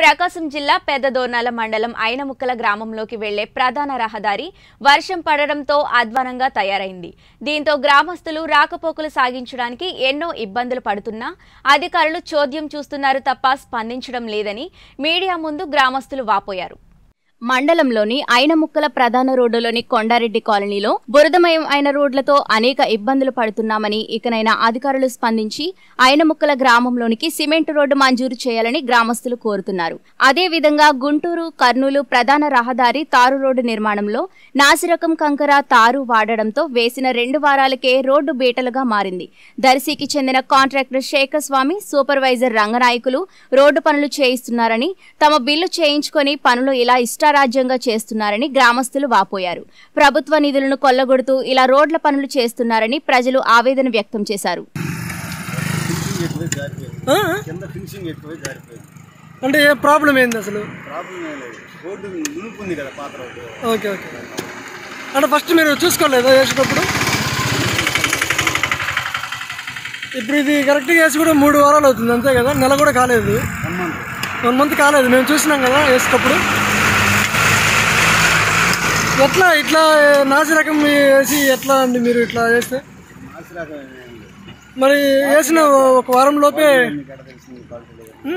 ప్రకాశం జిల్లా పెద్దదోర్నాల మండలం ఐనముక్కల గ్రామంలోకి వెళ్లే ప్రధాన రహదారి వర్షం పడడంతో అధ్వానంగా తయారైంది దీంతో గ్రామస్తులు రాకపోకలు సాగించడానికి ఎన్నో ఇబ్బందులు పడుతున్నా అధికారులు చోద్యం చూస్తున్నారు తప్ప స్పందించడం లేదని మీడియా ముందు గ్రామస్తులు వాపోయారు మండలంలోని ఐనముక్కల ప్రధాన రోడ్డులోని కొండారెడ్డి కాలనీలో బురదమయం అయిన రోడ్లతో అనేక ఇబ్బందులు పడుతున్నామని ఇకనైనా అధికారులు స్పందించి ఐనముక్కల గ్రామంలోనికి సిమెంట్ రోడ్డు మంజూరు చేయాలని గ్రామస్తులు కోరుతున్నారు అదే విధంగా గుంటూరు కర్నూలు ప్రధాన రహదారి తారు రోడ్డు నిర్మాణంలో నాసిరకం కంకర తారు వాడడంతో వేసిన రెండు వారాలకే రోడ్డు బీటలుగా మారింది దర్శికి చెందిన contractor Sekhar Swamy supervisor Ranganayakulu road పనులు చేయిస్తున్నారని తమ బిల్లు చేయించుకొని పనులు ఇలా ఇష్టారాజ్యంగా చేస్తున్నారని గ్రామస్తులు వాపోయారు ప్రభుత్వ నిధులను కొల్లగొడుతూ ఇలా రోడ్ల పనులు చేస్తున్నారని ప్రజలు ఆవేదన వ్యక్తం చేశారు ఫినిషింగ్ ఎక్కువై జారిపోయింది ఆ? కింద ఫినిషింగ్ ఎక్కువై జారిపోయింది అంటే ఏ ప్రాబ్లం ఏంది అసలు ప్రాబ్లం ఏం లేదు రోడ్డు నునుపు ఉంది కదా పాత రోడ్డు ఓకే ఓకే అంటే ఫస్ట్ మీరు చూసుకోలేదా వేసేటప్పుడు ఇప్పుడు ఇది కరెక్ట్గా వేసి కూడా మూడు వారాలు అవుతుంది అంతే కదా నెల కూడా కాలేదు వన్ మంత్ వన్ మంత్ కాలేదు మేము చూసినాం కదా వేసేటప్పుడు ఎట్లా ఇట్లా నాసి రకం వేసి ఎట్లా అండి మీరు ఇట్లా వేస్తే ఆశరాకం ఏం లేదు మరి వేసిన ఒక వారం లోపే మీకు ఎక్కడ తెలిసింది క్వాలిటీ లేదు ఉం?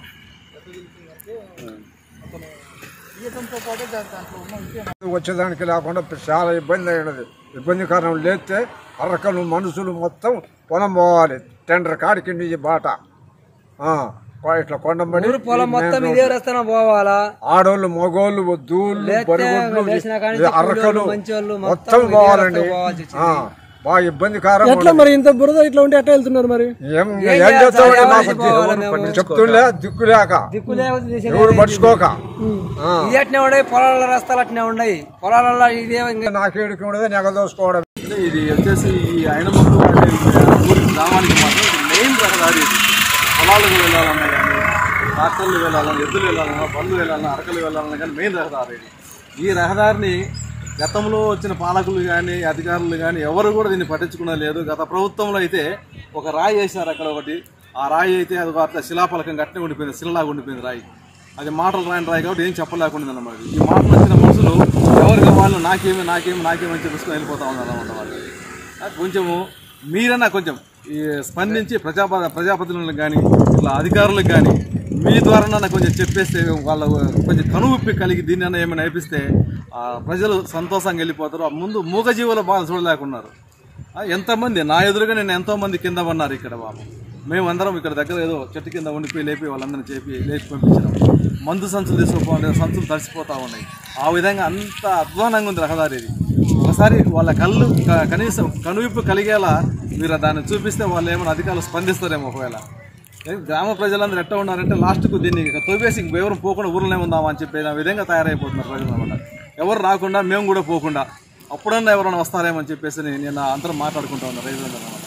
వచ్చేదానికి లేకుండా చాలా ఇబ్బంది అయినది ఇబ్బంది కారణం లేస్తే అరకలు మనుషులు మొత్తం పొలం పోవాలి టెండర్ కాడికి నుంచి బాట ఆ, ఇట్లా కొండబడి పొలం మొత్తం ఇదే రస్తాన పోవాలా ఆడోళ్ళు మగోళ్ళు దూళ్ళు లేతే బరిగొడ్లు లేచిన కాడి నుంచి అరకలు కూలోళ్ళు, మంచోళ్ళు మొత్తం మొత్తం ఇదే పోవాలండి రస్తా పోవాల్సి వచ్చింది. ఆ, బాగా ఇబ్బందికరం ఎట్లా మరి ఇంత బురద ఇట్లా ఉంటే ఎట్లా వెళ్తున్నారు మరి ఏం ఏం ఏం చేయాలి చేస్తామంటే సార్? మాకు ఎవరికి పోవాలి మేము? చెప్తుండే దిక్కులేక దిక్కు లేకపోతే దిశ ఎవరు పడుచుకోక ఆ. ఇది అట్నే ఉన్నాయి పొలాల రస్తాలు అట్నే ఉన్నాయి పొలాలలో ఇదే ఇంకా నాకేడికి ఉండదు నెగదోసుకోవడం అంటే ఇది వచ్చేసి ఈ అయినముక్కు అనే ఊరి గ్రామానికి మాత్రం ఇది మెయిన్ రహదారి ఇది పొలాలకు వెళ్ళాలన్నా కానీ ట్రాక్టర్లు వెళ్ళాలన్నా ఎద్దులు వెళ్ళాలన్నా బండ్లు వెళ్ళాలన్నా అరకలు వెళ్ళాలన్నా కానీ మెయిన్ రహదారి ఇది ఈ రహదారిని గతంలో వచ్చిన పాలకులు కానీ అధికారులు కానీ ఎవరు కూడా దీన్ని పట్టించుకున్నది లేదు గత ప్రభుత్వంలో అయితే ఒక రాయి వేసినారు అక్కడ ఒకటి ఆ రాయి అయితే అది అట్లా శిలాఫలకం గట్టిన ఉండిపోయింది శిలలాగా ఉండిపోయింది రాయి అది మాటలు రాని రాయి కాబట్టి ఏం చెప్పలేకుండా అన్నమాట ఈ మాటలు వచ్చిన మనుషులు ఎవరికి వాళ్ళు నాకేమి నాకేమి నాకేమి అని చెప్పేసుకొని వెళ్ళిపోతా ఉన్నారు అన్నమాట వాళ్ళు ఆ, కొంచెము మీరన్నా కొంచెం ఈ స్పందించి ప్రజాప ప్రజాప్రతినిధులకు కానీ ఇట్లా అధికారులకు కానీ మీ ద్వారా కొంచెం చెప్పేస్తే వాళ్ళ కొంచెం కనువిప్పి కలిగి దీన్ని అన్న ఏమైనా నేర్పిస్తే ఆ, ప్రజలు సంతోషంగా వెళ్ళిపోతారు ఆ ముందు మూగజీవుల బాధ చూడలేకున్నారు ఆ, ఎంతమంది నా ఎదురుగా నేను ఎంతో మంది కింద ఉన్నారు ఇక్కడ బాబు మేమందరం ఇక్కడ దగ్గర ఏదో చెట్టు కింద ఉండిపోయి లేపి వాళ్ళందరినీ చెప్పి లేచి పంపించడం మందు సంచులు తీసుకోపోతే సంచులు తడిసిపోతా ఉన్నాయి ఆ విధంగా అంత అధ్వానంగా ఉంది రహదారి ఇది ఒకసారి వాళ్ళ కళ్ళు క- కనీసం కనువిప్పు కలిగేలా మీరు దాన్ని చూపిస్తే వాళ్ళు ఏమైనా అధికారులు స్పందిస్తారేమో ఒకవేళ ఏ, గ్రామ ప్రజలందరూ ఎట్లా ఉన్నారంటే లాస్ట్కు దీన్ని ఇక తోపేసి ఇంక ఎవరు పోకుండా ఊర్లోనే ఉందామా అని చెప్పి ఆ విధంగా తయారైపోతున్నారు ప్రజలు అనమాట ఎవరు రాకుండా మేము కూడా పోకుండా అప్పుడన్నా ఎవరైనా వస్తారేమో అని చెప్పేసి నేను అందరూ మాట్లాడుకుంటా ఉన్నారు రైతులందరూ అన్నమాట